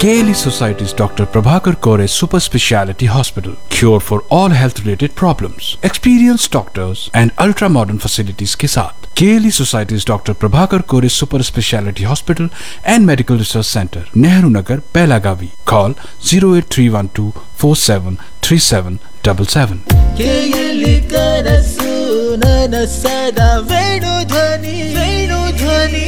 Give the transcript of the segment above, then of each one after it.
KLE Society's Dr. Prabhakar Kore Super Speciality Hospital. Cure for all health related problems. Experienced doctors and ultra modern facilities के साथ KLE Society's Dr. Prabhakar Kore Super Speciality Hospital and Medical Research Center, Nehru Nagar, Pelagavi. Call 08312 473777. ಕೇಯಲಿ ಕನಸು ನನಸದ ವೇಣು ಧ್ವನಿ ವೇಣು ಧ್ವನಿ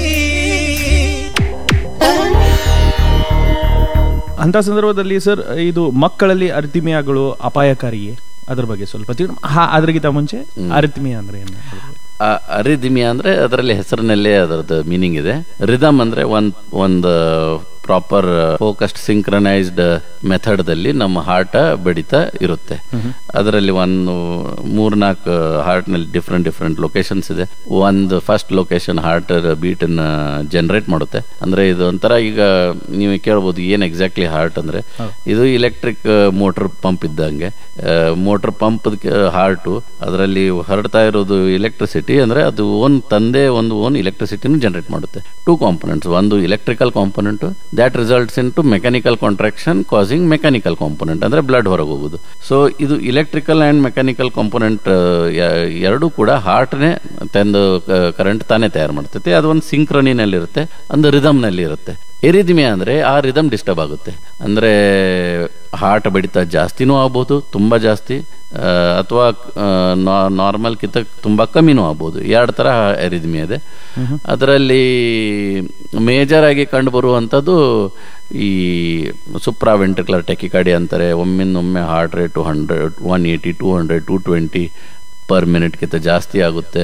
ಅಂತ ಸಂದರ್ಭದಲ್ಲಿ sir ಇದು ಮಕ್ಕಳಲ್ಲಿ ಅರಿತಿಮಿಯಾಗಳು ಅಪಾಯಕಾರಿಯೇ ಅದ್ರ ಬಗ್ಗೆ ಸ್ವಲ್ಪ ತಿಳಿ ಹಾ ಅದ್ರಗಿಂತ ಮುಂಚೆ ಅರಿತಿಮಿಯಾ ಅಂದ್ರೆ ಏನು ಅರಿದಿಮಿಯಾ ಅಂದ್ರೆ ಅದರಲ್ಲಿ ಹೆಸರಿನಲ್ಲೇ ಅದರದ್ದು ಮೀನಿಂಗ್ ಇದೆ ರಿದಮ್ ಅಂದ್ರೆ ಒಂದ್ ಒಂದು ಪ್ರಾಪರ್ ಫೋಕಸ್ಡ್ ಸಿಂಕ್ರನೈಸ್ಡ್ ಮೆಥಡ್ ದಲ್ಲಿ ನಮ್ಮ ಹಾರ್ಟ್ ಬಡಿತ ಇರುತ್ತೆ ಅದರಲ್ಲಿ ಒಂದು ಮೂರ್ನಾಲ್ಕು ಹಾರ್ಟ್ ನಲ್ಲಿ ಡಿಫ್ರೆಂಟ್ ಡಿಫ್ರೆಂಟ್ ಲೊಕೇಶನ್ಸ್ ಇದೆ ಒಂದು ಫಸ್ಟ್ ಲೊಕೇಶನ್ ಹಾರ್ಟ್ ಬೀಟ್ ಅನ್ನ ಜನರೇಟ್ ಮಾಡುತ್ತೆ ಅಂದ್ರೆ ಇದು ಒಂಥರ ಈಗ ನೀವು ಕೇಳ್ಬೋದು ಏನ್ ಎಕ್ಸಾಕ್ಟ್ಲಿ ಹಾರ್ಟ್ ಅಂದ್ರೆ ಇದು ಇಲೆಕ್ಟ್ರಿಕ್ ಮೋಟರ್ ಪಂಪ್ ಇದ್ದಂಗೆ ಮೋಟರ್ ಪಂಪ್ ಹಾರ್ಟು ಅದರಲ್ಲಿ ಹರಡ್ತಾ ಇರೋದು ಎಲೆಕ್ಟ್ರಿಸಿಟಿ ಅಂದ್ರೆ ಅದು ಓನ್ ತಂದೆ ಒಂದು ಓನ್ ಇಲೆಕ್ಟ್ರಿಸಿಟಿನ ಜನರೇಟ್ ಮಾಡುತ್ತೆ ಟೂ ಕಾಂಪೊನೆಂಟ್ಸ್ ಒಂದು electrical component that results in to mechanical contraction causing mechanical component ಅಂದ್ರೆ ಬ್ಲಡ್ ಹೊರಗೆ ಹೋಗುದು ಸೊ ಇದು ಇಲೆಕ್ಟ್ರಿಕಲ್ ಅಂಡ್ ಮೆಕ್ಯಾನಿಕಲ್ ಕಾಂಪೊನೆಂಟ್ ಎರಡೂ ಕೂಡ ಹಾರ್ಟ್ನೇ ತಂದು ಕರೆಂಟ್ ತಾನೇ ತಯಾರು ಮಾಡ್ತೈತೆ ಅದು ಒಂದು ಸಿಂಕ್ರನಿನಲ್ಲಿ ಇರುತ್ತೆ ಒಂದು ರಿದಮ್ ನಲ್ಲಿ ಇರುತ್ತೆ ಎರಿದಿಮೆ ಅಂದ್ರೆ ಆ ರಿದಮ್ ಡಿಸ್ಟರ್ಬ್ ಆಗುತ್ತೆ ಅಂದ್ರೆ ಹಾರ್ಟ್ ಬಡಿತ ಜಾಸ್ತಿನೂ ಆಗ್ಬೋದು ತುಂಬಾ ಜಾಸ್ತಿ ಅಥವಾ ನಾರ್ಮಲ್ ಕಿಂತ ತುಂಬಾ ಕಮ್ಮಿನೂ ಆಗ್ಬೋದು ಎರಡು ತರ ಎರಿದಿಮೆ ಇದೆ ಅದರಲ್ಲಿ ಮೇಜರ್ ಆಗಿ ಕಂಡು ಬರುವಂಥದ್ದು ಈ ಸುಪ್ರಾ ವೆಂಟ್ರಿಕ್ಯುಲರ್ ಟೆಕಿಕಾಡಿ ಅಂತಾರೆ ಒಮ್ಮಿಂದೊಮ್ಮೆ heart rate two hundred one eighty two hundred two twenty per ಮಿನಿಟ್ಗಿಂತ ಜಾಸ್ತಿ ಆಗುತ್ತೆ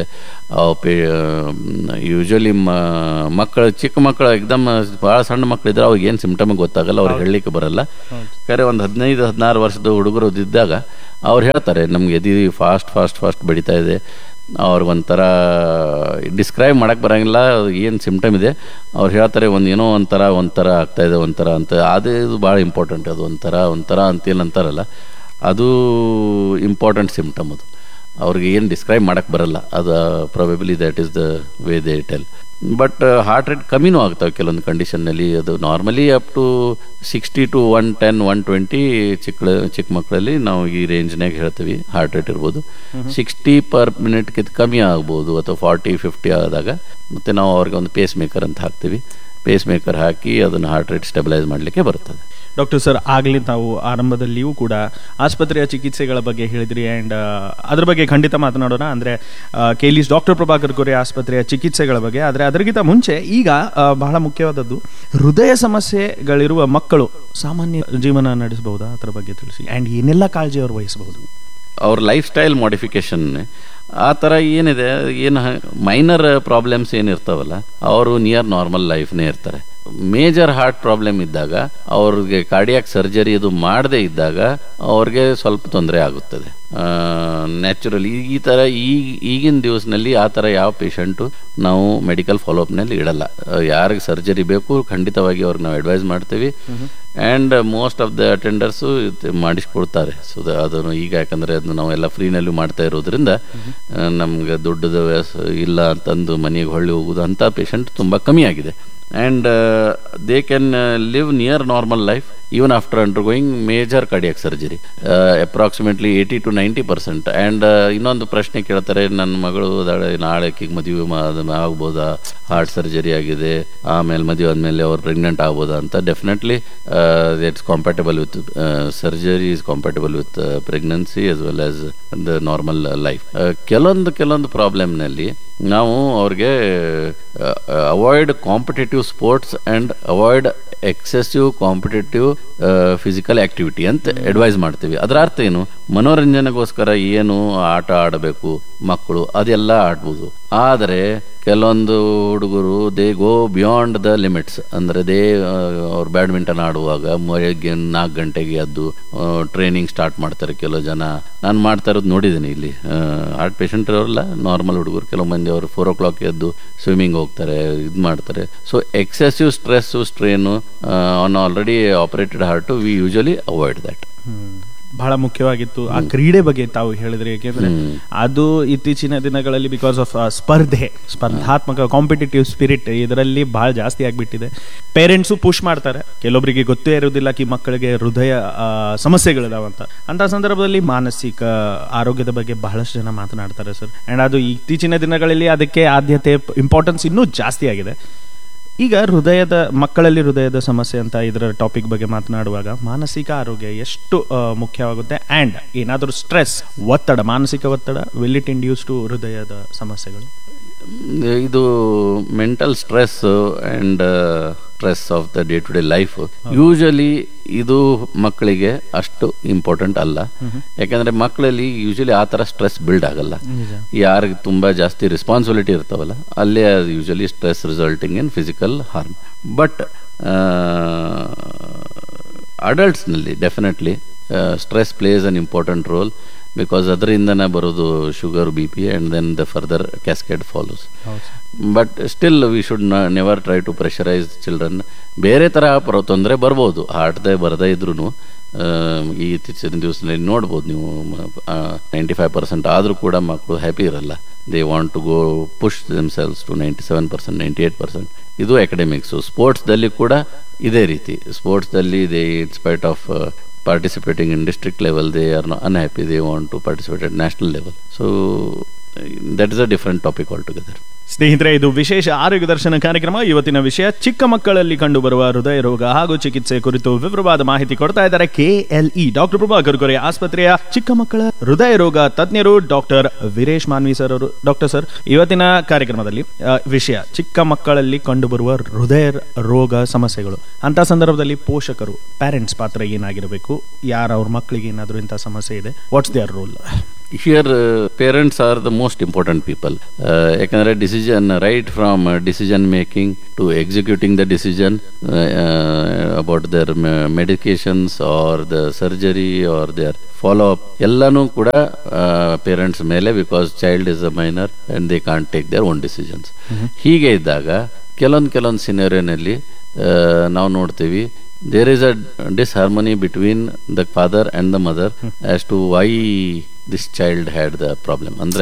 ಯೂಶಲಿ ಮಕ್ಕಳು ಚಿಕ್ಕ ಮಕ್ಕಳು ಎಕ್ದಮ್ ಭಾಳ ಸಣ್ಣ ಮಕ್ಕಳು ಇದ್ರೆ ಅವ್ರಿಗೆ ಏನು ಸಿಂಪ್ಟಮ್ ಗೊತ್ತಾಗಲ್ಲ ಅವ್ರಿಗೆ ಹೇಳಲಿಕ್ಕೆ ಬರಲ್ಲ ಖರೆ ಒಂದು ಹದಿನೈದು ಹದಿನಾರು ವರ್ಷದ ಹುಡುಗರು ಇದ್ದಾಗ ಅವ್ರು ಹೇಳ್ತಾರೆ ನಮ್ಗೆ ಎದಿ ಫಾಸ್ಟ್ ಫಾಸ್ಟ್ ಫಾಸ್ಟ್ ಬೆಳೀತಾ ಇದೆ ಅವ್ರಿಗೊಂಥರ ಡಿಸ್ಕ್ರೈಬ್ ಮಾಡಕ್ಕೆ ಬರೋಂಗಿಲ್ಲ ಏನು ಸಿಂಪ್ಟಮ್ ಇದೆ ಅವ್ರು ಹೇಳ್ತಾರೆ ಒಂದು ಏನೋ ಒಂಥರ ಒಂಥರ ಆಗ್ತಾ ಇದೆ ಒಂಥರ ಅಂತ ಅದೇ ಇದು ಭಾಳ ಇಂಪಾರ್ಟೆಂಟ್ ಅದು ಒಂಥರ ಒಂಥರ ಅಂತೇನು ಅಂತಾರಲ್ಲ ಅದು ಇಂಪಾರ್ಟೆಂಟ್ ಸಿಂಪ್ಟಮ್ ಅದು ಅವ್ರಿಗೆ ಏನು ಡಿಸ್ಕ್ರೈಬ್ ಮಾಡಕ್ಕೆ ಬರಲ್ಲ ಅದು probably that is the way they tell but heart rate ಕಮ್ಮಿನೂ ಆಗ್ತಾವೆ ಕೆಲವೊಂದು ಕಂಡೀಷನ್ನಲ್ಲಿ ಅದು normally up to sixty to one ten one twenty ಚಿಕ್ಕ ಚಿಕ್ಕ ಮಕ್ಕಳಲ್ಲಿ ನಾವು ಈ ರೇಂಜ್ನಾಗ ಹೇಳ್ತೀವಿ ಹಾರ್ಟ್ ರೇಟ್ ಇರ್ಬೋದು ಸಿಕ್ಸ್ಟಿ ಪರ್ ಮಿನಿಟ್ಗಿಂತ ಕಮ್ಮಿ ಆಗ್ಬೋದು ಅಥವಾ ಫಾರ್ಟಿ ಫಿಫ್ಟಿ ಆದಾಗ ಮತ್ತೆ ನಾವು ಅವ್ರಿಗೆ ಒಂದು ಪೇಸ್ ಮೇಕರ್ ಅಂತ ಹಾಕ್ತೀವಿ ಪೇಸ್ ಮೇಕರ್ ಹಾಕಿ ಅದನ್ನು ಹಾರ್ಟ್ ರೇಟ್ ಸ್ಟೆಬಿಲೈಸ್ ಮಾಡಲಿಕ್ಕೆ ಬರ್ತದೆ ಡಾಕ್ಟರ್ ಸರ್ ಆಗಲಿ ತಾವು ಆರಂಭದಲ್ಲಿಯೂ ಕೂಡ ಆಸ್ಪತ್ರೆಯ ಚಿಕಿತ್ಸೆಗಳ ಬಗ್ಗೆ ಹೇಳಿದ್ರಿ ಆ್ಯಂಡ್ ಅದ್ರ ಬಗ್ಗೆ ಖಂಡಿತ ಮಾತನಾಡೋಣ ಅಂದರೆ ಕೇಲಿಸ್ ಡಾಕ್ಟರ್ ಪ್ರಭಾಕರ್ ಕೊರೆ ಆಸ್ಪತ್ರೆಯ ಚಿಕಿತ್ಸೆಗಳ ಬಗ್ಗೆ ಆದರೆ ಅದರಿಗಿಂತ ಮುಂಚೆ ಈಗ ಬಹಳ ಮುಖ್ಯವಾದದ್ದು ಹೃದಯ ಸಮಸ್ಯೆಗಳಿರುವ ಮಕ್ಕಳು ಸಾಮಾನ್ಯ ಜೀವನ ನಡೆಸಬಹುದಾ ಅದರ ಬಗ್ಗೆ ತಿಳಿಸಿ ಆ್ಯಂಡ್ ಏನೆಲ್ಲ ಕಾಳಜಿ ಅವರು ವಹಿಸಬಹುದು ಅವ್ರ ಲೈಫ್ ಸ್ಟೈಲ್ ಮಾಡಿಫಿಕೇಶನ್ ಆ ಥರ ಏನಿದೆ ಏನು ಮೈನರ್ ಪ್ರಾಬ್ಲಮ್ಸ್ ಏನಿರ್ತಾವಲ್ಲ ಅವರು ನಿಯರ್ ನಾರ್ಮಲ್ ಲೈಫ್ನೇ ಇರ್ತಾರೆ ಮೇಜರ್ ಹಾರ್ಟ್ ಪ್ರಾಬ್ಲಮ್ ಇದ್ದಾಗ ಅವ್ರಿಗೆ ಕಾರ್ಡಿಯಾಕ್ ಸರ್ಜರಿ ಇದು ಮಾಡದೇ ಇದ್ದಾಗ ಅವ್ರಿಗೆ ಸ್ವಲ್ಪ ತೊಂದರೆ ಆಗುತ್ತದೆ ನ್ಯಾಚುರಲಿ ಈ ಥರ ಈ ಈಗಿನ ದಿವಸನಲ್ಲಿ ಆ ಥರ ಯಾವ ಪೇಷಂಟು ನಾವು ಮೆಡಿಕಲ್ ಫಾಲೋಅಪ್ನಲ್ಲಿ ಇಡಲ್ಲ ಯಾರಿಗೆ ಸರ್ಜರಿ ಬೇಕು ಖಂಡಿತವಾಗಿ ಅವ್ರಿಗೆ ನಾವು ಅಡ್ವೈಸ್ ಮಾಡ್ತೀವಿ and most of the attenders ಮಾಡಿಸ್ಕೊಡ್ತಾರೆ ಸೊ ಅದನ್ನು ಈಗ ಯಾಕಂದರೆ ಅದನ್ನು ನಾವೆಲ್ಲ ಫ್ರೀನಲ್ಲೂ ಮಾಡ್ತಾ ಇರೋದ್ರಿಂದ ನಮ್ಗೆ ದುಡ್ಡದ ಇಲ್ಲ ಅಂತಂದು ಮನೆಗೆ ಹೊಳ್ಳಿ ಹೋಗೋದು ಅಂಥ ಪೇಷಂಟ್ ತುಂಬ ಕಮ್ಮಿ ಆಗಿದೆ and they can live near normal life even after undergoing major cardiac surgery approximately eighty to ninety percent and ಇನ್ನೊಂದು ಪ್ರಶ್ನೆ ಕೇಳ್ತಾರೆ ನನ್ನ ಮಗಳು ನಾಳೆ ಆಕಿಗೆ ಮದುವೆ ಆಗ್ಬೋದಾ ಹಾರ್ಟ್ ಸರ್ಜರಿ ಆಗಿದೆ ಆಮೇಲೆ ಮದುವೆ ಆದಮೇಲೆ ಅವ್ರು ಪ್ರೆಗ್ನೆಂಟ್ ಆಗ್ಬೋದಾ ಅಂತ definitely it's compatible with surgery is compatible with pregnancy as well as the normal life ಕೆಲವೊಂದು ಕೆಲವೊಂದು ಪ್ರಾಬ್ಲಮ್ನಲ್ಲಿ ನಾವು ಅವ್ರಿಗೆ avoid competitive sports and avoid excessive competitive physical activity ಅಂತ ಅಡ್ವೈಸ್ ಮಾಡ್ತೀವಿ ಅದರ ಅರ್ಥ ಏನು ಮನೋರಂಜನೆಗೋಸ್ಕರ ಏನು ಆಟ ಆಡಬೇಕು ಮಕ್ಕಳು ಅದೆಲ್ಲ ಆಡ್ಬೋದು ಆದರೆ ಕೆಲವೊಂದು ಹುಡುಗರು they go beyond the limits ಅಂದ್ರೆ ದೇ ಅವ್ರು ಬ್ಯಾಡ್ಮಿಂಟನ್ ಆಡುವಾಗ ಬೆಳಗ್ಗೆ ನಾಲ್ಕು ಗಂಟೆಗೆ ಎದ್ದು ಟ್ರೈನಿಂಗ್ ಸ್ಟಾರ್ಟ್ ಮಾಡ್ತಾರೆ ಕೆಲವು ಜನ ನಾನು ಮಾಡ್ತಾ ಇರೋದು ನೋಡಿದ್ದೀನಿ ಇಲ್ಲಿ ಹಾರ್ಟ್ ಪೇಷಂಟ್ ಇರೋಲ್ಲ ನಾರ್ಮಲ್ ಹುಡುಗರು ಕೆಲವು ಮಂದಿ ಅವರು ಫೋರ್ ಓ ಕ್ಲಾಕ್ ಎದ್ದು ಸ್ವಿಮ್ಮಿಂಗ್ ಹೋಗ್ತಾರೆ ಇದು ಮಾಡ್ತಾರೆ so excessive stress strain on already operated heart we usually avoid that ಬಹಳ ಮುಖ್ಯವಾಗಿತ್ತು ಆ ಕ್ರೀಡೆ ಬಗ್ಗೆ ತಾವು ಹೇಳಿದ್ರಿ ಯಾಕೆಂದ್ರೆ ಅದು ಇತ್ತೀಚಿನ ದಿನಗಳಲ್ಲಿ ಬಿಕಾಸ್ ಆಫ್ ಸ್ಪರ್ಧೆ ಸ್ಪರ್ಧಾತ್ಮಕ ಕಾಂಪಿಟೇಟಿವ್ ಸ್ಪಿರಿಟ್ ಇದರಲ್ಲಿ ಬಹಳ ಜಾಸ್ತಿ ಆಗ್ಬಿಟ್ಟಿದೆ ಪೇರೆಂಟ್ಸು ಪುಷ್ ಮಾಡ್ತಾರೆ ಕೆಲವೊಬ್ಬರಿಗೆ ಗೊತ್ತೇ ಇರೋದಿಲ್ಲ ಕಿ ಮಕ್ಕಳಿಗೆ ಹೃದಯ ಆ, ಸಮಸ್ಯೆಗಳಿದಾವಂತ ಅಂತ ಸಂದರ್ಭದಲ್ಲಿ ಮಾನಸಿಕ ಆರೋಗ್ಯದ ಬಗ್ಗೆ ಬಹಳಷ್ಟು ಜನ ಮಾತನಾಡ್ತಾರೆ ಸರ್ ಅಂಡ್ ಅದು ಇತ್ತೀಚಿನ ದಿನಗಳಲ್ಲಿ ಅದಕ್ಕೆ ಆದ್ಯತೆ ಇಂಪಾರ್ಟೆನ್ಸ್ ಇನ್ನೂ ಜಾಸ್ತಿ ಆಗಿದೆ ಈಗ ಹೃದಯದ ಮಕ್ಕಳಲ್ಲಿ ಹೃದಯದ ಸಮಸ್ಯೆ ಅಂತ ಇದರ ಟಾಪಿಕ್ ಬಗ್ಗೆ ಮಾತನಾಡುವಾಗ ಮಾನಸಿಕ ಆರೋಗ್ಯ ಎಷ್ಟು ಆ, ಮುಖ್ಯವಾಗುತ್ತೆ ಆ್ಯಂಡ್ ಏನಾದರೂ ಸ್ಟ್ರೆಸ್ ಒತ್ತಡ ಮಾನಸಿಕ ಒತ್ತಡ ವಿಲ್ ಇಟ್ ಇಂಡ್ಯೂಸ್ ಟು ಹೃದಯದ ಸಮಸ್ಯೆಗಳು ಇದು mental stress and stress of the day to day life usually ಇದು ಮಕ್ಕಳಿಗೆ ಅಷ್ಟು ಇಂಪಾರ್ಟೆಂಟ್ ಅಲ್ಲ ಯಾಕಂದ್ರೆ ಮಕ್ಕಳಲ್ಲಿ ಯೂಶಲಿ ಆ ತರ ಸ್ಟ್ರೆಸ್ ಬಿಲ್ಡ್ ಆಗಲ್ಲ ಯಾರಿಗೆ ತುಂಬಾ ಜಾಸ್ತಿ ರೆಸ್ಪಾನ್ಸಿಬಿಲಿಟಿ ಇರ್ತಾವಲ್ಲ ಅಲ್ಲೇ usually stress resulting in physical harm but ಅಡಲ್ಟ್ಸ್ನಲ್ಲಿ definitely stress plays an important role because ಅದರಿಂದನೇ ಬರೋದು sugar B P and then the further cascade follows but still we should never try to pressurise children ಬೇರೆ ಥರ ಪ್ರ ತೊಂದರೆ ಬರ್ಬೋದು ಹಾರ್ಟ್ದೇ ಬರದೇ ಇದ್ರೂ ಈ ಇತ್ತೀಚಿನ ದಿವಸದಲ್ಲಿ ನೋಡ್ಬೋದು ನೀವು ನೈಂಟಿ ಫೈವ್ ಪರ್ಸೆಂಟ್ ಆದರೂ ಕೂಡ ಮಕ್ಕಳು ಹ್ಯಾಪಿ ಇರಲ್ಲ they want to go push themselves to ninety seven percent ninety eight percent ಇದು ಅಕಾಡೆಮಿಕ್ಸು ಸ್ಪೋರ್ಟ್ಸ್ದಲ್ಲಿ ಕೂಡ ಇದೇ ರೀತಿ ಸ್ಪೋರ್ಟ್ಸ್ದಲ್ಲಿ they in spite of participating in district level they are not unhappy they want to participate at national level so that is a different topic altogether ಸ್ನೇಹಿತರೆ ಇದು ವಿಶೇಷ ಆರೋಗ್ಯ ದರ್ಶನ ಕಾರ್ಯಕ್ರಮ ಇವತ್ತಿನ ವಿಷಯ ಚಿಕ್ಕ ಮಕ್ಕಳಲ್ಲಿ ಕಂಡುಬರುವ ಹೃದಯ ರೋಗ ಹಾಗೂ ಚಿಕಿತ್ಸೆ ಕುರಿತು ವಿವರವಾದ ಮಾಹಿತಿ ಕೊಡ್ತಾ ಇದ್ದಾರೆ ಕೆಎಲ್ಇ ಡಾಕ್ಟರ್ ಪ್ರಭಾಕರ್ ಕೊರೆ ಆಸ್ಪತ್ರೆಯ ಚಿಕ್ಕ ಮಕ್ಕಳ ಹೃದಯ ರೋಗ ತಜ್ಞರು ಡಾಕ್ಟರ್ ವೀರೇಶ್ ಮಾನ್ವಿ ಸರ್ ಅವರು ಡಾಕ್ಟರ್ ಸರ್ ಇವತ್ತಿನ ಕಾರ್ಯಕ್ರಮದಲ್ಲಿ ಆ, ವಿಷಯ ಚಿಕ್ಕ ಮಕ್ಕಳಲ್ಲಿ ಕಂಡುಬರುವ ಹೃದಯ ರೋಗ ಸಮಸ್ಯೆಗಳು ಅಂತ ಸಂದರ್ಭದಲ್ಲಿ ಪೋಷಕರು ಪ್ಯಾರೆಂಟ್ಸ್ ಪಾತ್ರ ಏನಾಗಿರಬೇಕು ಯಾರು ಅವ್ರ ಮಕ್ಕಳಿಗೆ ಏನಾದರೂ ಇಂಥ ಸಮಸ್ಯೆ ಇದೆ what's their role here parents are the most important people ಯಾಕಂದ್ರೆ decision right from decision making to executing the decision about their medications or the surgery or their follow up ಎಲ್ಲನೂ ಕೂಡ ಪೇರೆಂಟ್ಸ್ ಮೇಲೆ because child is a minor and they can't take their own decisions ಹೀಗೆ ಇದ್ದಾಗ ಕೆಲವೊಂದು ಕೆಲವೊಂದು ಸಿನೇರಿಯೋನಲ್ಲಿ ನಾವು ನೋಡ್ತೀವಿ there is a disharmony between the father and the mother as to why this child had the problem ಅಂದ್ರೆ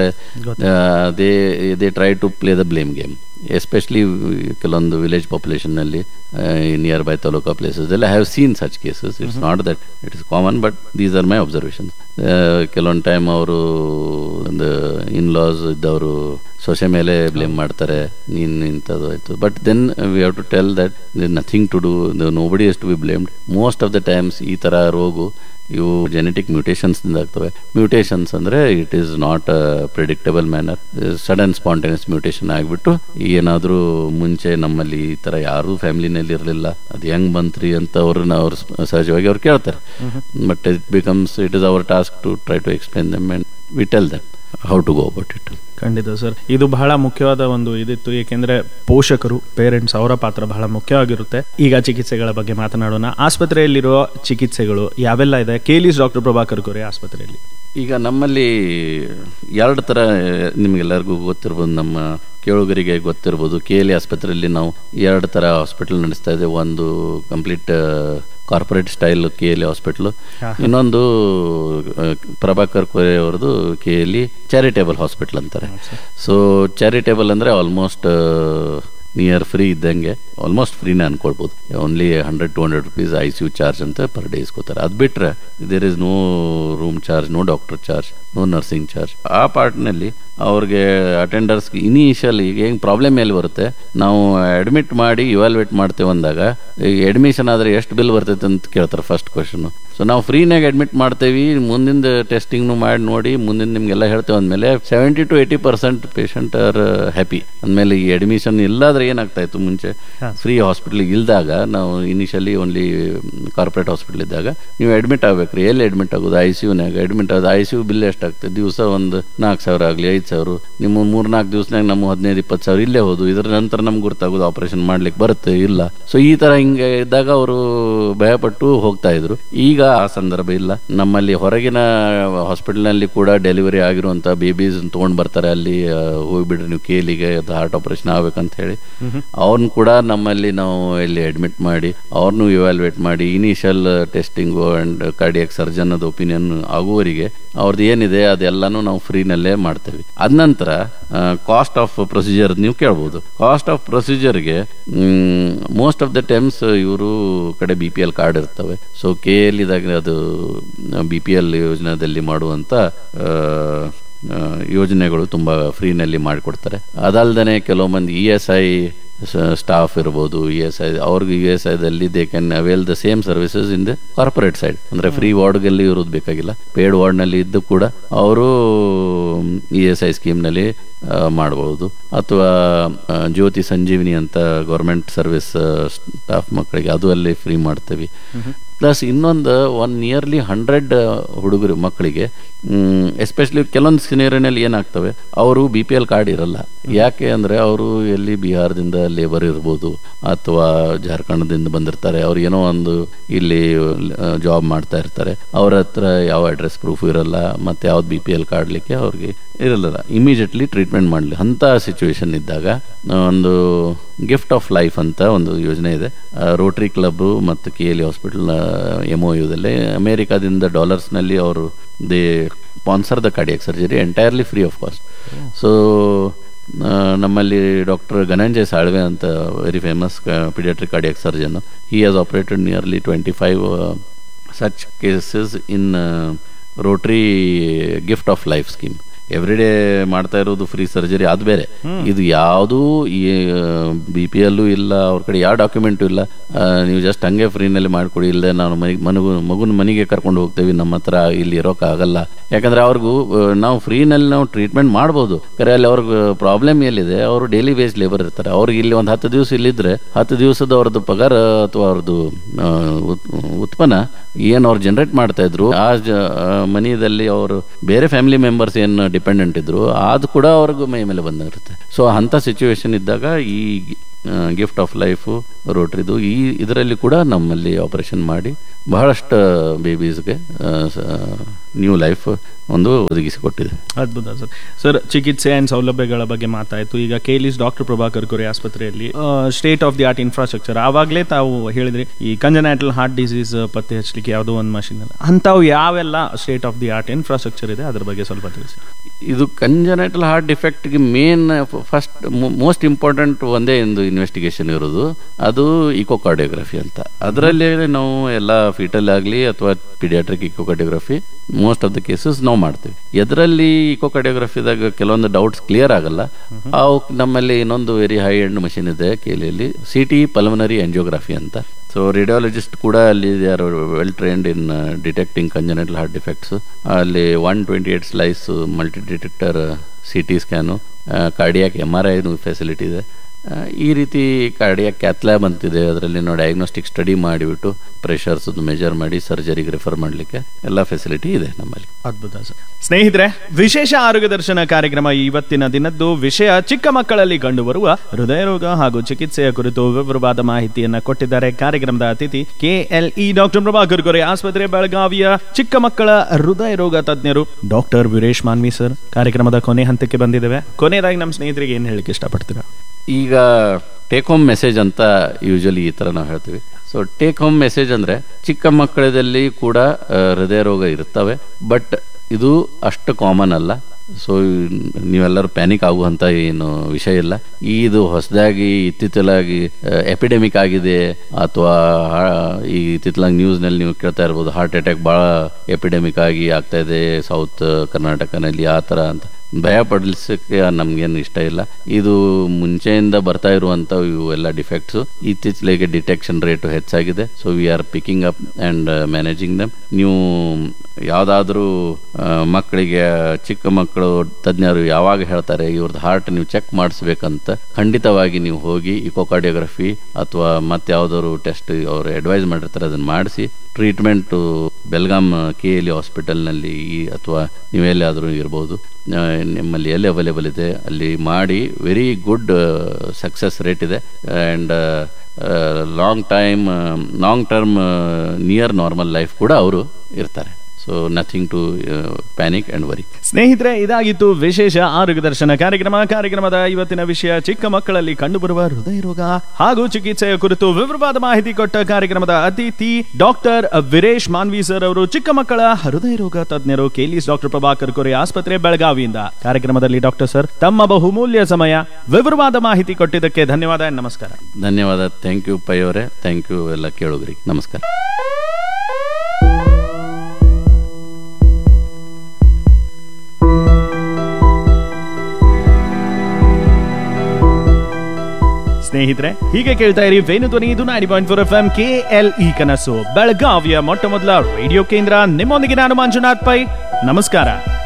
they they try to play the blame game especially ಕೆಲವೊಂದು village population ನಲ್ಲಿ ನಿಯರ್ ಬೈ ತಾಲೂಕಾ ಪ್ಲೇಸಸ್ ಎಲ್ಲ have seen such cases it's not that it is common but these are my observation ಕೆಲವೊಂದು time ಅವರು ಒಂದು ಇನ್ loss ಇದ್ದವರು ಸೊಸೆ ಮೇಲೆ blame ಮಾಡ್ತಾರೆ ನೀನ್ ಇಂಥದ್ದು ಆಯ್ತು but then we have to tell that nothing to do nobody is to be blamed most of the times ಈ ತರ ರೋಗು ಇವು ಜೆನೆಟಿಕ್ ಮ್ಯೂಟೇಷನ್ಸ್ ಆಗ್ತವೆ ಮ್ಯೂಟೇಷನ್ಸ್ ಅಂದ್ರೆ it is not predictable manner sudden spontaneous mutation ಆಗಿಬಿಟ್ಟು ಏನಾದ್ರೂ ಮುಂಚೆ ನಮ್ಮಲ್ಲಿ ಈ ತರ ಯಾರು ಫ್ಯಾಮಿಲಿನಲ್ಲಿ ಇರಲಿಲ್ಲ ಅದು ಹೆಂಗ್ ಬಂತ್ರಿ ಅಂತ ಅವ್ರನ್ನ ಅವ್ರು ಸಹಜವಾಗಿ ಅವ್ರು ಕೇಳ್ತಾರೆ but it becomes it is our task to try to explain them and we tell them how to go about it ಖಂಡಿತ ಸರ್ ಇದು ಬಹಳ ಮುಖ್ಯವಾದ ಒಂದು ಇದಿತ್ತು ಏಕೆಂದ್ರೆ ಪೋಷಕರು ಪೇರೆಂಟ್ಸ್ ಅವರ ಪಾತ್ರ ಬಹಳ ಮುಖ್ಯವಾಗಿರುತ್ತೆ ಈಗ ಚಿಕಿತ್ಸೆಗಳ ಬಗ್ಗೆ ಮಾತನಾಡೋಣ ಆಸ್ಪತ್ರೆಯಲ್ಲಿರುವ ಚಿಕಿತ್ಸೆಗಳು ಯಾವೆಲ್ಲ ಇದೆ ಕೇಲಿಸ್ ಡಾಕ್ಟರ್ ಪ್ರಭಾಕರ್ ಕೋರೆ ಆಸ್ಪತ್ರೆಯಲ್ಲಿ ಈಗ ನಮ್ಮಲ್ಲಿ ಎರಡು ಥರ ನಿಮಗೆಲ್ಲರಿಗೂ ಗೊತ್ತಿರ್ಬೋದು ನಮ್ಮ ಕೇಳುಗರಿಗೆ ಗೊತ್ತಿರ್ಬೋದು ಕೆ ಎಲ್ ಆಸ್ಪತ್ರೆಯಲ್ಲಿ ನಾವು ಎರಡು ಥರ ಹಾಸ್ಪಿಟಲ್ ನಡೆಸ್ತಾ ಇದ್ದೇವೆ ಒಂದು complete corporate style K L hospital ಇನ್ನೊಂದು ಆ, ಪ್ರಭಾಕರ್ ಕೊರೆ ಅವರದು ಕೆ ಎಲ್ ಚಾರಿಟೇಬಲ್ ಹಾಸ್ಪಿಟಲ್ ಅಂತಾರೆ ಸೊ ಚಾರಿಟೇಬಲ್ ಅಂದ್ರೆ ಆಲ್ಮೋಸ್ಟ್ ನಿಯರ್ ಫ್ರೀ ಇದ್ದಂಗೆ ಆಲ್ಮೋಸ್ಟ್ ಫ್ರೀನೇ ಅನ್ಕೊಳ್ಬೋದು only hundred to hundred rupees I C U charge ಅಂತ ಪರ್ ಡೇ ಇಸ್ಕೋತಾರೆ ಅದು ಬಿಟ್ರೆ there is no room charge no doctor charge no nursing charge ಆ ಪಾರ್ಟ್ನಲ್ಲಿ ಅವ್ರಿಗೆ ಅಟೆಂಡರ್ಸ್ ಇನಿಷಿಯಲ್ ಈಗ ಹೆಂಗ್ ಪ್ರಾಬ್ಲಮ್ ಎಲ್ಲಿ ಬರುತ್ತೆ ನಾವು ಅಡ್ಮಿಟ್ ಮಾಡಿ ಇವಾಲ್ವೇಟ್ ಮಾಡ್ತೇವೆ ಅಂದಾಗ ಈಗ ಅಡ್ಮಿಷನ್ ಆದ್ರೆ ಎಷ್ಟು ಬಿಲ್ ಬರ್ತೈತೆ ಅಂತ ಕೇಳ್ತಾರೆ ಫಸ್ಟ್ ಕ್ವಶನ್ ಸೊ ನಾವು ಫ್ರೀನಾಗ ಅಡ್ಮಿಟ್ ಮಾಡ್ತೇವಿ ಮುಂದಿನ ಟೆಸ್ಟಿಂಗ್ನು ಮಾಡಿ ನೋಡಿ ಮುಂದಿನ ನಿಮ್ಗೆಲ್ಲ ಹೇಳ್ತೇವೆ ಅಂದಮೇಲೆ seventy to eighty percent patient are happy ಅಂದಮೇಲೆ ಈ ಅಡ್ಮಿಷನ್ ಇಲ್ಲಾದ್ರೆ ಏನಾಗ್ತಾ ಇತ್ತು ಮುಂಚೆ ಫ್ರೀ ಹಾಸ್ಪಿಟಲ್ ಇಲ್ದಾಗ ನಾವು ಇನಿಷಿಯಲಿ ಓನ್ಲಿ ಕಾರ್ಪೊರೇಟ್ ಹಾಸ್ಪಿಟಲ್ ಇದ್ದಾಗ ನೀವು ಅಡ್ಮಿಟ್ ಆಗ್ಬೇಕ್ರಿ ಎಲ್ಲಿ ಅಡ್ಮಿಟ್ ಆಗೋದು ಐ ಸಿ ಯುನಾಗ ಅಡ್ಮಿಟ್ ಆಗೋದು ಐ ಸಿ ಯು ಬಿಲ್ ಎಷ್ಟಾಗ್ತದೆ ದಿವಸ ಒಂದು ನಾಲ್ಕು ಸಾವಿರ ಆಗಲಿ ಐದು ಹದಿನೈದು ಸಾವಿರ ನಿಮ್ಮ ಮೂರ್ನಾಲ್ಕು ದಿವಸನಾಗ ನಮ್ಮ ಹದಿನೈದು ಇಪ್ಪತ್ತು ಸಾವಿರ ಇಲ್ಲೇ ಹೋದು ಇದರ ನಂತರ ನಮ್ಗೆ ಗೊತ್ತಾಗೋದು ಆಪರೇಷನ್ ಮಾಡ್ಲಿಕ್ಕೆ ಬರುತ್ತೆ ಇಲ್ಲ ಸೊ ಈ ತರ ಹಿಂಗೆ ಇದ್ದಾಗ ಅವರು ಭಯಪಟ್ಟು ಹೋಗ್ತಾ ಇದ್ರು ಈಗ ಆ ಸಂದರ್ಭ ಇಲ್ಲ ನಮ್ಮಲ್ಲಿ ಹೊರಗಿನ ಹಾಸ್ಪಿಟಲ್ನಲ್ಲಿ ಕೂಡ ಡೆಲಿವರಿ ಆಗಿರುವಂತ ಬೇಬೀಸ್ ತಗೊಂಡ್ ಬರ್ತಾರೆ ಅಲ್ಲಿ ಆ, ಹೋಗ್ಬಿಡ್ರಿ ನೀವು ಕೇಲಿಗೆ ಹಾರ್ಟ್ ಆಪರೇಷನ್ ಆಗ್ಬೇಕಂತ ಹೇಳಿ ಅವ್ರನ್ನ ಕೂಡ ನಮ್ಮಲ್ಲಿ ನಾವು ಇಲ್ಲಿ ಅಡ್ಮಿಟ್ ಮಾಡಿ ಅವ್ರನ್ನು ಇವ್ಯಾಲ್ಯೂಯೇಟ್ ಮಾಡಿ initial testing and cardiac surgeon ಅದು ಒಪಿನಿಯನ್ ಆಗುವವರಿಗೆ ಅವ್ರದ್ದು ಏನಿದೆ ಅದೆಲ್ಲಾನು ನಾವು ಫ್ರೀನಲ್ಲೇ ಮಾಡ್ತೇವೆ ಅದ ನಂತರ ಕಾಸ್ಟ್ ಆಫ್ ಪ್ರೊಸೀಜರ್ ನೀವು ಕೇಳ್ಬೋದು ಕಾಸ್ಟ್ ಆಫ್ ಪ್ರೊಸೀಜರ್ಗೆ ಮೋಸ್ಟ್ ಆಫ್ ದ ಟೈಮ್ಸ್ ಇವರು ಕಡೆ ಬಿ ಪಿ ಎಲ್ ಕಾರ್ಡ್ ಇರ್ತವೆ ಸೊ ಕೆ ಎಲ್ ಇದಾಗ ಅದು ಬಿ ಪಿ ಎಲ್ ಯೋಜನೆಯಲ್ಲಿ ಮಾಡುವಂತ ಆ, ಆ, ಯೋಜನೆಗಳು ತುಂಬಾ ಫ್ರೀನಲ್ಲಿ ಮಾಡಿಕೊಡ್ತಾರೆ ಅದಲ್ದೇ ಕೆಲವು ಮಂದಿ ಇ ಎಸ್ ಐ ಸ್ಟಾಫ್ ಇರ್ಬೋದು ಇ ಎಸ್ ಐ ಅವ್ರಿಗೆ ಯು ಎಸ್ ಐದಲ್ಲಿ they can avail the same services in the corporate side ಅಂದ್ರೆ ಫ್ರೀ ವಾರ್ಡ್ಗಳಲ್ಲಿ ಇರೋದು ಬೇಕಾಗಿಲ್ಲ ಪೇಡ್ ವಾರ್ಡ್ನಲ್ಲಿ ಇದ್ದು ಕೂಡ ಅವರು ಇ ಎಸ್ ಐ ಸ್ಕೀಮ್ನಲ್ಲಿ ಮಾಡಬಹುದು ಅಥವಾ ಆ, ಜ್ಯೋತಿ ಸಂಜೀವಿನಿ ಅಂತ ಗೌರ್ಮೆಂಟ್ ಸರ್ವಿಸ್ ಸ್ಟಾಫ್ ಮಕ್ಕಳಿಗೆ ಅದು ಅಲ್ಲಿ ಫ್ರೀ ಮಾಡ್ತೀವಿ ಪ್ಲಸ್ ಇನ್ನೊಂದು ಒನ್ ನಿಯರ್ಲಿ ಹಂಡ್ರೆಡ್ ಹುಡುಗರು ಮಕ್ಕಳಿಗೆ ಎಸ್ಪೆಷಲಿ ಕೆಲವೊಂದು ಸಿನೇರಿನಲ್ಲಿ ಏನಾಗ್ತವೆ ಅವರು ಬಿ ಪಿ ಎಲ್ ಕಾರ್ಡ್ ಇರಲ್ಲ ಯಾಕೆ ಅಂದ್ರೆ ಅವರು ಎಲ್ಲಿ ಬಿಹಾರದಿಂದ ಲೇಬರ್ ಇರ್ಬೋದು ಅಥವಾ ಜಾರ್ಖಂಡದಿಂದ ಬಂದಿರ್ತಾರೆ ಅವ್ರು ಏನೋ ಒಂದು ಇಲ್ಲಿ ಜಾಬ್ ಮಾಡ್ತಾ ಇರ್ತಾರೆ ಅವ್ರ ಹತ್ರ ಯಾವ ಅಡ್ರೆಸ್ ಪ್ರೂಫ್ ಇರಲ್ಲ ಮತ್ತೆ ಯಾವ್ದು ಬಿ ಪಿ ಎಲ್ ಕಾರ್ಡ್ಲಿಕ್ಕೆ ಅವ್ರಿಗೆ ಇರಲ್ಲ ಇಮಿಡಿಯೇಟ್ಲಿ ಟ್ರೀಟ್ಮೆಂಟ್ ಮಾಡಲಿ ಅಂತ ಸಿಚುವೇಶನ್ ಇದ್ದಾಗ ಒಂದು ಗಿಫ್ಟ್ ಆಫ್ ಲೈಫ್ ಅಂತ ಒಂದು ಯೋಜನೆ ಇದೆ ರೋಟರಿ ಕ್ಲಬ್ ಮತ್ತು K L hospital M O ಯುದಲ್ಲಿ ಅಮೇರಿಕಾದಿಂದ ಡಾಲರ್ಸ್ನಲ್ಲಿ ಅವರು they sponsor the cardiac surgery entirely free of cost so ನಮ್ಮಲ್ಲಿ ಡಾಕ್ಟರ್ ಧನಂಜಯ್ ಸಾಳ್ವೆ ಅಂತ very famous pediatric cardiac surgeon he has operated nearly twenty five such cases in rotary gift of life scheme every day ಮಾಡ್ತಾ ಇರೋದು free surgery ಅದು ಬೇರೆ ಇದು ಯಾವುದೂ ಈ B P ಎಲ್ಲೂ ಇಲ್ಲ ಅವ್ರ ಕಡೆ ಯಾವ ಡಾಕ್ಯುಮೆಂಟು ಇಲ್ಲ ಆ, ನೀವು ಜಸ್ಟ್ ಹಂಗೆ ಫ್ರೀನಲ್ಲಿ ಮಾಡಿಕೊಡಿ ಇಲ್ಲದೆ ನಾನು ಮನೆಗೆ ಮನಗು ಮಗುನ ಮನೆಗೆ ಕರ್ಕೊಂಡು ಹೋಗ್ತೇವೆ ನಮ್ಮ ಹತ್ರ ಇಲ್ಲಿ ಇರೋಕ್ಕಾಗಲ್ಲ ಯಾಕಂದ್ರೆ ಅವ್ರಿಗೂ ಆ, ನಾವು ಫ್ರೀನಲ್ಲಿ ನಾವು ಟ್ರೀಟ್ಮೆಂಟ್ ಮಾಡ್ಬೋದು ಕರೆ ಅಲ್ಲಿ ಅವ್ರಿಗೆ ಪ್ರಾಬ್ಲಮ್ ಎಲ್ಲಿದೆ ಅವರು ಡೈಲಿ ಬೇಸ್ ಲೇಬರ್ ಇರ್ತಾರೆ ಅವ್ರಿಗೆ ಇಲ್ಲಿ ಒಂದು ಹತ್ತು ದಿವಸ ಇಲ್ಲಿದ್ರೆ ಹತ್ತು ದಿವಸದ ಅವ್ರದ್ದು ಪಗಾರ ಅಥವಾ ಅವ್ರದ್ದು ಆ, ಉತ್- ಉತ್ಪನ್ನ ಏನು ಅವ್ರು ಜನರೇಟ್ ಮಾಡ್ತಾ ಇದ್ರು ಆ ಜ ಮನೆಯಲ್ಲಿ ಅವರು ಬೇರೆ ಫ್ಯಾಮಿಲಿ ಮೆಂಬರ್ಸ್ ಏನು ಡಿಪೆಂಡೆಂಟ್ ಇದ್ರು ಅದು ಕೂಡ ಅವ್ರಿಗೂ ಮೈ ಮೇಲೆ ಬಂದಿರುತ್ತೆ ಸೊ ಅಂಥ ಸಿಚುವೇಶನ್ ಇದ್ದಾಗ ಈ ಗಿಫ್ಟ್ ಆಫ್ ಲೈಫು ರೋಟ್ರಿದು ಈ ಇದರಲ್ಲಿ ಕೂಡ ನಮ್ಮಲ್ಲಿ ಆಪರೇಷನ್ ಮಾಡಿ ಬಹಳಷ್ಟು ಬೇಬೀಸ್ಗೆ ನ್ಯೂ ಲೈಫ್ ಒಂದು ಒದಗಿಸಿಕೊಟ್ಟಿದೆ ಅದ್ಭುತ ಸರ್ ಸರ್ ಚಿಕಿತ್ಸೆ ಅಂಡ್ ಸೌಲಭ್ಯಗಳ ಬಗ್ಗೆ ಮಾತಾಯ್ತು ಈಗ ಕೇಲಿಸ್ ಡಾಕ್ಟರ್ ಪ್ರಭಾಕರ್ ಕೊರೆ ಆಸ್ಪತ್ರೆಯಲ್ಲಿ state of the art infrastructure ಆವಾಗಲೇ ತಾವು ಹೇಳಿದ್ರಿ ಈ ಕಂಜನೈಟಲ್ ಹಾರ್ಟ್ ಡಿಸೀಸ್ ಪತ್ತೆ ಹಚ್ಚಲಿಕ್ಕೆ ಯಾವುದೋ ಒಂದು ಮಷಿನ್ ಅಲ್ಲ ಅಂಥವು ಯಾವೆಲ್ಲ state of the art infrastructure ಇದೆ ಅದ್ರ ಬಗ್ಗೆ ಸ್ವಲ್ಪ ತಿಳಿಸಿ ಇದು ಕಂಜನೈಟಲ್ ಹಾರ್ಟ್ ಡಿಫೆಕ್ಟ್ಗೆ ಮೇನ್ ಫಸ್ಟ್ ಮೋಸ್ಟ್ ಇಂಪಾರ್ಟೆಂಟ್ ಒಂದೇ ಒಂದು ಇನ್ವೆಸ್ಟಿಗೇಷನ್ ಇರೋದು ಅದು ಇಕೋಕಾರ್ಡಿಯೋಗ್ರಫಿ ಅಂತ ಅದರಲ್ಲಿ ನಾವು ಎಲ್ಲ ಫೀಟಲ್ ಆಗಲಿ ಅಥವಾ pediatric echocardiography most of the cases ನಾವು ಮಾಡ್ತೀವಿ ಎದರಲ್ಲಿ ಇಕೋಕಾರ್ಡಿಯೋಗ್ರಫಿದಾಗ ಕೆಲವೊಂದು ಡೌಟ್ಸ್ ಕ್ಲಿಯರ್ ಆಗಲ್ಲ ಅವು ನಮ್ಮಲ್ಲಿ ಇನ್ನೊಂದು ವೆರಿ ಹೈ ಎಂಡ್ ಮಷಿನ್ ಇದೆ ಕೇಲಿಯಲ್ಲಿ ಸಿ ಟಿ ಪಲ್ಮನರಿ ಎಂಜಿಯೋಗ್ರಫಿ ಅಂತ ಸೊ ರೇಡಿಯಾಲಜಿಸ್ಟ್ ಕೂಡ ಅಲ್ಲಿ they are well trained in detecting congenital heart defects ಅಲ್ಲಿ one twenty eight slice multi detector C T scan cardiac M R I facility ಇದೆ ಆ, ಈ ರೀತಿ ಕಾರ್ಡಿಯಾಕ್ ಕ್ಯಾಥ್ಲ್ಯಾಬ್ ಅಂತಿದೆ ಅದರಲ್ಲಿ ನಾವು ಡಯಾಗ್ನೋಸ್ಟಿಕ್ ಸ್ಟಡಿ ಮಾಡಿಬಿಟ್ಟು ಪ್ರೆಷರ್ಸ್ ಮೆಜರ್ ಮಾಡಿ ಸರ್ಜರಿಗೆ ರೆಫರ್ ಮಾಡಲಿಕ್ಕೆ ಎಲ್ಲ ಫೆಸಿಲಿಟಿ ಇದೆ ನಮ್ಮಲ್ಲಿ ಅದ್ಭುತ ಸರ್ ಸ್ನೇಹಿತರೆ ವಿಶೇಷ ಆರೋಗ್ಯ ದರ್ಶನ ಕಾರ್ಯಕ್ರಮ ಇವತ್ತಿನ ದಿನದ್ದು ವಿಷಯ ಚಿಕ್ಕ ಮಕ್ಕಳಲ್ಲಿ ಕಂಡುಬರುವ ಹೃದಯ ರೋಗ ಹಾಗೂ ಚಿಕಿತ್ಸೆಯ ಕುರಿತು ವಿವರವಾದ ಮಾಹಿತಿಯನ್ನ ಕೊಟ್ಟಿದ್ದಾರೆ ಕಾರ್ಯಕ್ರಮದ ಅತಿಥಿ ಕೆಎಲ್ಇ ಡಾಕ್ಟರ್ ಪ್ರಭಾಕರ್ ಗೊರೆ ಆಸ್ಪತ್ರೆ ಬೆಳಗಾವಿಯ ಚಿಕ್ಕ ಮಕ್ಕಳ ಹೃದಯ ರೋಗ ತಜ್ಞರು ಡಾಕ್ಟರ್ ವೀರೇಶ್ ಮಾನ್ವಿ ಸರ್ ಕಾರ್ಯಕ್ರಮದ ಕೊನೆ ಹಂತಕ್ಕೆ ಬಂದಿದ್ದೇವೆ ಕೊನೆಯದಾಗಿ ನಮ್ಮ ಸ್ನೇಹಿತರಿಗೆ ಏನ್ ಹೇಳಲಿಕ್ಕೆ ಇಷ್ಟಪಡ್ತೀರಾ ಈಗ ಟೇಕ್ ಹೋಮ್ ಮೆಸೇಜ್ ಅಂತ ಯೂಶಲಿ ಈ ಥರ ನಾವು ಹೇಳ್ತೀವಿ ಸೊ ಟೇಕ್ ಹೋಮ್ ಮೆಸೇಜ್ ಅಂದರೆ ಚಿಕ್ಕ ಮಕ್ಕಳದಲ್ಲಿ ಕೂಡ ಆ, ಹೃದಯ ರೋಗ ಇರ್ತವೆ ಬಟ್ ಇದು ಅಷ್ಟು ಕಾಮನ್ ಅಲ್ಲ ಸೊ ನೀವೆಲ್ಲರೂ ಪ್ಯಾನಿಕ್ ಆಗುವಂತ ಏನು ವಿಷಯ ಇಲ್ಲ ಇದು ಹೊಸದಾಗಿ ಇತ್ತೀಚಲಾಗಿ ಎಪಿಡೆಮಿಕ್ ಆಗಿದೆ ಅಥವಾ ಈ ಇತ್ತಿತ್ತಲಾಗಿ ನ್ಯೂಸ್ನಲ್ಲಿ ನೀವು ಕೇಳ್ತಾ ಇರ್ಬೋದು ಹಾರ್ಟ್ ಅಟ್ಯಾಕ್ ಭಾಳ ಎಪಿಡೆಮಿಕ್ ಆಗಿ ಆಗ್ತಾ ಇದೆ ಸೌತ್ ಕರ್ನಾಟಕನಲ್ಲಿ ಆ ಥರ ಅಂತ ಭಯ ಪಡಿಸಕ್ಕೆ ನಮ್ಗೇನು ಇಷ್ಟ ಇಲ್ಲ ಇದು ಮುಂಚೆಯಿಂದ ಬರ್ತಾ ಇರುವಂತ ಇವು ಎಲ್ಲ ಡಿಫೆಕ್ಟ್ಸ್ ಇತ್ತೀಚೆಗೆ ಡಿಟೆಕ್ಷನ್ ರೇಟ್ ಹೆಚ್ಚಾಗಿದೆ so we are picking up and managing them ನೀವು ಯಾವ್ದಾದ್ರೂ ಆ, ಮಕ್ಕಳಿಗೆ ಚಿಕ್ಕ ಮಕ್ಕಳು ತಜ್ಞರು ಯಾವಾಗ ಹೇಳ್ತಾರೆ ಇವ್ರದ್ದು ಹಾರ್ಟ್ ನೀವು ಚೆಕ್ ಮಾಡಿಸ್ಬೇಕಂತ ಖಂಡಿತವಾಗಿ ನೀವು ಹೋಗಿ ಇಕೋಕಾರ್ಡಿಯೋಗ್ರಫಿ ಅಥವಾ ಮತ್ತೆ ಯಾವ್ದಾದ್ರು ಟೆಸ್ಟ್ ಅವ್ರು ಅಡ್ವೈಸ್ ಮಾಡಿರ್ತಾರೆ ಅದನ್ನ ಮಾಡಿಸಿ ಟ್ರೀಟ್ಮೆಂಟ್ ಬೆಲ್ಗಾಮ್ ಕೆ ಎಲ್ ಹಾಸ್ಪಿಟಲ್ನಲ್ಲಿ ಅಥವಾ ನೀವೆಲ್ಲಾದರೂ ಇರ್ಬೋದು ಆ, ನಿಮ್ಮಲ್ಲಿ ಎಲ್ಲಿ ಅವೈಲೇಬಲ್ ಇದೆ ಅಲ್ಲಿ ಮಾಡಿ ವೆರಿ ಗುಡ್ ಸಕ್ಸಸ್ ರೇಟ್ ಇದೆ and long time long term near normal life ಕೂಡ ಅವರು ಇರ್ತಾರೆ so nothing to panic and worry ಸ್ನೇಹಿತರೆ ಇದಾಗಿತ್ತು ವಿಶೇಷ ಆರೋಗ್ಯ ದರ್ಶನ ಕಾರ್ಯಕ್ರಮ ಕಾರ್ಯಕ್ರಮದ ಇವತ್ತಿನ ವಿಷಯ ಚಿಕ್ಕ ಮಕ್ಕಳಲ್ಲಿ ಕಂಡುಬರುವ ಹೃದಯ ರೋಗ ಹಾಗೂ ಚಿಕಿತ್ಸೆಯ ಕುರಿತು ವಿವರವಾದ ಮಾಹಿತಿ ಕೊಟ್ಟ ಕಾರ್ಯಕ್ರಮದ ಅತಿಥಿ ಡಾಕ್ಟರ್ ವೀರೇಶ್ ಮಾನ್ವಿ ಸರ್ ಅವರು ಚಿಕ್ಕ ಮಕ್ಕಳ ಹೃದಯ ರೋಗ ತಜ್ಞರು ಕೇಲಿಸ್ ಡಾಕ್ಟರ್ ಪ್ರಭಾಕರ್ ಕೊರೆ ಆಸ್ಪತ್ರೆ ಬೆಳಗಾವಿಯಿಂದ ಕಾರ್ಯಕ್ರಮದಲ್ಲಿ ಡಾಕ್ಟರ್ ಸರ್ ತಮ್ಮ ಬಹುಮೂಲ್ಯ ಸಮಯ ವಿವರವಾದ ಮಾಹಿತಿ ಕೊಟ್ಟಿದ್ದಕ್ಕೆ ಧನ್ಯವಾದ ನಮಸ್ಕಾರ ಧನ್ಯವಾದ ಥ್ಯಾಂಕ್ ಯು ಪೈ ಅವರೇ ಥ್ಯಾಂಕ್ ಯು ಎಲ್ಲ ಕೇಳೋದ್ರಿ ನಮಸ್ಕಾರ ಸ್ನೇಹಿತರೆ ಹೀಗೆ ಕೇಳ್ತಾ ಇರಿ ವೇಣು ಧ್ವನಿ ಇದು nine point four F M K L E ಕನಸು ಬೆಳಗಾವಿಯ ಮೊಟ್ಟ ಮೊದಲ ರೇಡಿಯೋ ಕೇಂದ್ರ ನಿಮ್ಮೊಂದಿಗೆ ನಾನು ಮಂಜುನಾಥ್ ಪೈ ನಮಸ್ಕಾರ